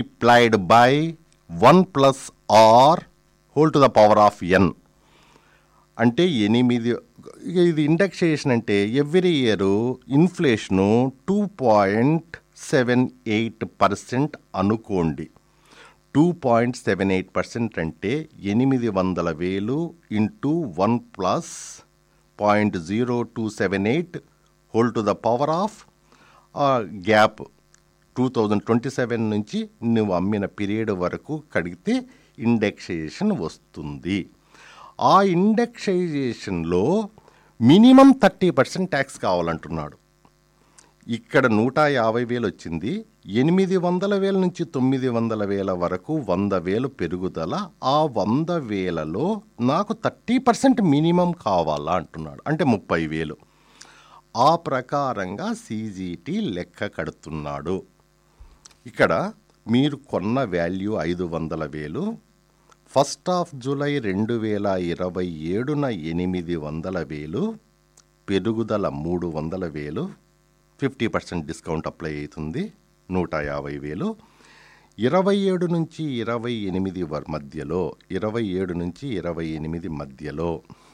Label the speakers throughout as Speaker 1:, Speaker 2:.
Speaker 1: multiplied by 1 plus r whole to the power of n అంటే ఎనిమిది ఇక ఇది ఇండెక్సేషన్ అంటే every year inflation two point seven eight percent అనుకోండి two point seven eight percent అంటే ఎనిమిది వందల వేలు into one plus point zero two seven eight whole to the power of gap two thousand twenty seven నుంచి నువ్వు అమ్మిన period వరకు కడిగితే ఇండెక్సేషన్ వస్తుంది ఆ ఇండెక్సైజేషన్లో మినిమం థర్టీ పర్సెంట్ ట్యాక్స్ కావాలంటున్నాడు ఇక్కడ నూట యాభై వేలు వచ్చింది ఎనిమిది వందల వేల నుంచి తొమ్మిది వందల వేల వరకు వంద వేలు పెరుగుదల ఆ వంద వేలలో నాకు థర్టీ పర్సెంట్ మినిమం కావాలా అంటున్నాడు అంటే ముప్పై వేలు ఆ ప్రకారంగా సీజీటీ లెక్క కడుతున్నాడు ఇక్కడ మీరు కొన్న వాల్యూ ఐదు వందల వేలు ఫస్ట్ ఆఫ్ జూలై రెండు వేల ఇరవై ఏడున ఎనిమిది వందల వేలు పెరుగుదల మూడు వందల వేలు ఫిఫ్టీ పర్సెంట్ డిస్కౌంట్ అప్లై అవుతుంది నూట యాభై వేలు ఇరవై ఏడు నుంచి ఇరవై ఎనిమిది వర్ మధ్యలో ఇరవై ఏడు నుంచి ఇరవై ఎనిమిది మధ్యలో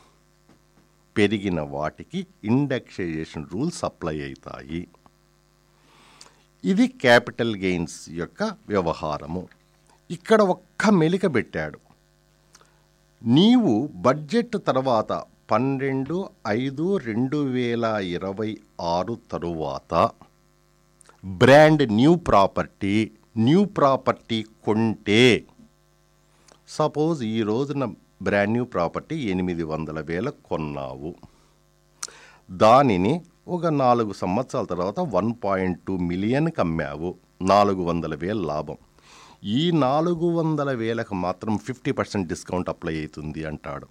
Speaker 1: పెరిగిన వాటికి ఇండెక్సైజేషన్ రూల్స్ అప్లై అవుతాయి ఇది క్యాపిటల్ గెయిన్స్ యొక్క వ్యవహారము ఇక్కడ ఒక్క మెలిక పెట్టాడు నీవు బడ్జెట్ తర్వాత పన్నెండు ఐదు రెండు వేల ఇరవై ఆరు తరువాత brand new property new property కొంటే సపోజ్ ఈ రోజున బ్రాండ్ న్యూ ప్రాపర్టీ ఎనిమిది వందల వేల కొన్నావు దానిని ఒక నాలుగు సంవత్సరాల తర్వాత వన్ పాయింట్ టూ మిలియన్కి అమ్మావు నాలుగు వందల వేల లాభం ఈ నాలుగు వందల వేలకు మాత్రం ఫిఫ్టీ పర్సెంట్ డిస్కౌంట్ అప్లై అవుతుంది అంటాడు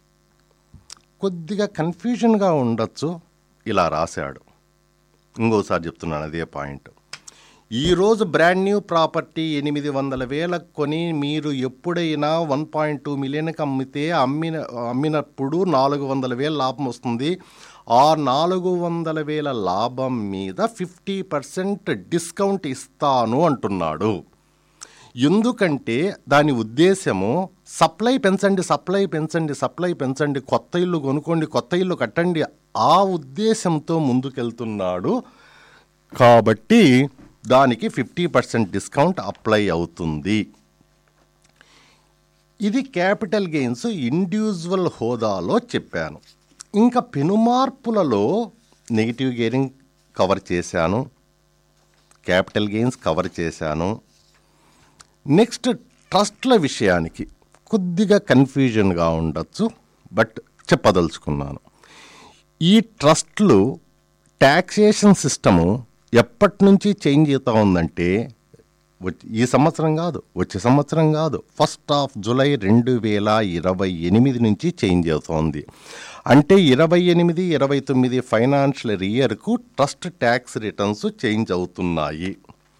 Speaker 1: కొద్దిగా కన్ఫ్యూజన్గా ఉండొచ్చు ఇలా రాశాడు ఇంకోసారి చెప్తున్నాను అదే పాయింట్ ఈరోజు బ్రాండ్ న్యూ ప్రాపర్టీ ఎనిమిది వందల వేలకు కొని మీరు ఎప్పుడైనా వన్ పాయింట్ టూ మిలియన్కి అమ్మితే అమ్మిన అమ్మినప్పుడు నాలుగు వందల వేల లాభం వస్తుంది ఆ నాలుగు వందల వేల లాభం మీద ఫిఫ్టీ పర్సెంట్ డిస్కౌంట్ ఇస్తాను అంటున్నాడు ఎందుకంటే దాని ఉద్దేశము సప్లై పెంచండి సప్లై పెంచండి సప్లై పెంచండి కొత్త ఇల్లు కొనుక్కోండి కొత్త ఇల్లు కట్టండి ఆ ఉద్దేశంతో ముందుకెళ్తున్నాడు కాబట్టి దానికి ఫిఫ్టీ పర్సెంట్ డిస్కౌంట్ అప్లై అవుతుంది ఇది క్యాపిటల్ గెయిన్స్ ఇండివిజువల్ హోదాలో చెప్పాను ఇంకా పెనుమార్పులలో నెగిటివ్ గెయిరింగ్ కవర్ చేశాను క్యాపిటల్ గెయిన్స్ కవర్ చేశాను నెక్స్ట్ ట్రస్ట్ల విషయానికి కొద్దిగా కన్ఫ్యూజన్గా ఉండొచ్చు బట్ చెప్పదలుచుకున్నాను ఈ ట్రస్ట్లు ట్యాక్సేషన్ సిస్టము ఎప్పటి నుంచి చేంజ్ అవుతా ఉందంటే వచ్చి- ఈ సంవత్సరం కాదు వచ్చే సంవత్సరం కాదు ఫస్ట్ ఆఫ్ జూలై రెండు వేల ఇరవై ఎనిమిది నుంచి చేంజ్ అవుతోంది అంటే ఇరవై ఎనిమిది ఇరవై తొమ్మిది ఫైనాన్షియల్ ఇయర్కు ట్రస్ట్ ట్యాక్స్ రిటర్న్స్ చేంజ్ అవుతున్నాయి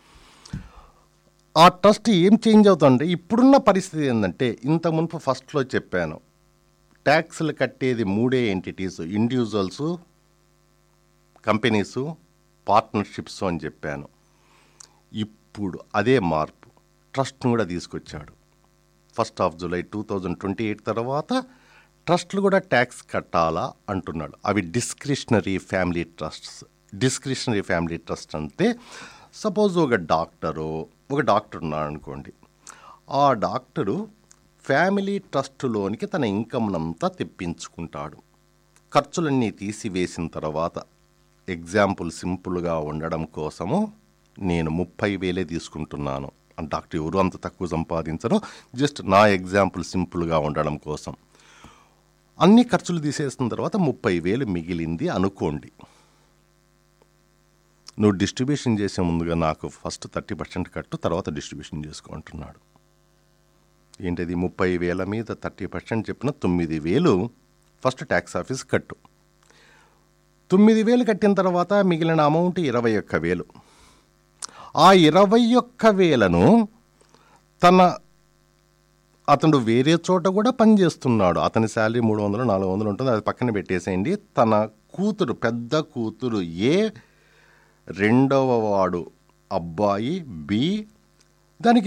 Speaker 1: ఆ ట్రస్ట్ ఏం చేంజ్ అవుతుందంటే ఇప్పుడున్న పరిస్థితి ఏంటంటే ఇంత మునుపు ఫస్ట్లో చెప్పాను ట్యాక్స్లు కట్టేది మూడే ఎంటిటీస్ ఇండివిజువల్స్ కంపెనీసు పార్ట్నర్షిప్స్ అని చెప్పాను ఇప్పుడు అదే మార్పు ట్రస్ట్ను కూడా తీసుకొచ్చాడు first of July two thousand twenty eight తర్వాత ట్రస్ట్లు కూడా ట్యాక్స్ కట్టాలా అంటున్నాడు అవి discretionary family trusts discretionary family trust అంటే సపోజ్ ఒక డాక్టరు ఒక డాక్టర్ ఉన్నాడు అనుకోండి ఆ డాక్టరు ఫ్యామిలీ ట్రస్టులోనికి తన ఇన్కమ్నంతా తెప్పించుకుంటాడు ఖర్చులన్నీ తీసివేసిన తర్వాత ఎగ్జాంపుల్ సింపుల్గా ఉండడం కోసము నేను ముప్పై వేలే తీసుకుంటున్నాను ఆ డాక్టర్ ఎవరు అంత తక్కువ సంపాదించరు జస్ట్ నా ఎగ్జాంపుల్ సింపుల్గా ఉండడం కోసం అన్ని ఖర్చులు తీసేసిన తర్వాత ముప్పై వేలు మిగిలింది అనుకోండి నువ్వు డిస్ట్రిబ్యూషన్ చేసే ముందుగా నాకు ఫస్ట్ థర్టీ పర్సెంట్ కట్టు తర్వాత డిస్ట్రిబ్యూషన్ చేసుకో అంటున్నాడు ఏంటది ముప్పై వేల మీద థర్టీ పర్సెంట్ చెప్పిన తొమ్మిది వేలు ఫస్ట్ ట్యాక్స్ ఆఫీస్ కట్టు తొమ్మిది వేలు కట్టిన తర్వాత మిగిలిన అమౌంట్ ఇరవై ఒక్క వేలు ఆ ఇరవై ఒక్క వేలను తన అతడు వేరే చోట కూడా పనిచేస్తున్నాడు అతని శాలరీ మూడు వందలు నాలుగు వందలు ఉంటుంది అది పక్కన పెట్టేసేయండి తన కూతురు పెద్ద కూతురు ఏ రెండవ వాడు అబ్బాయి బి దానికి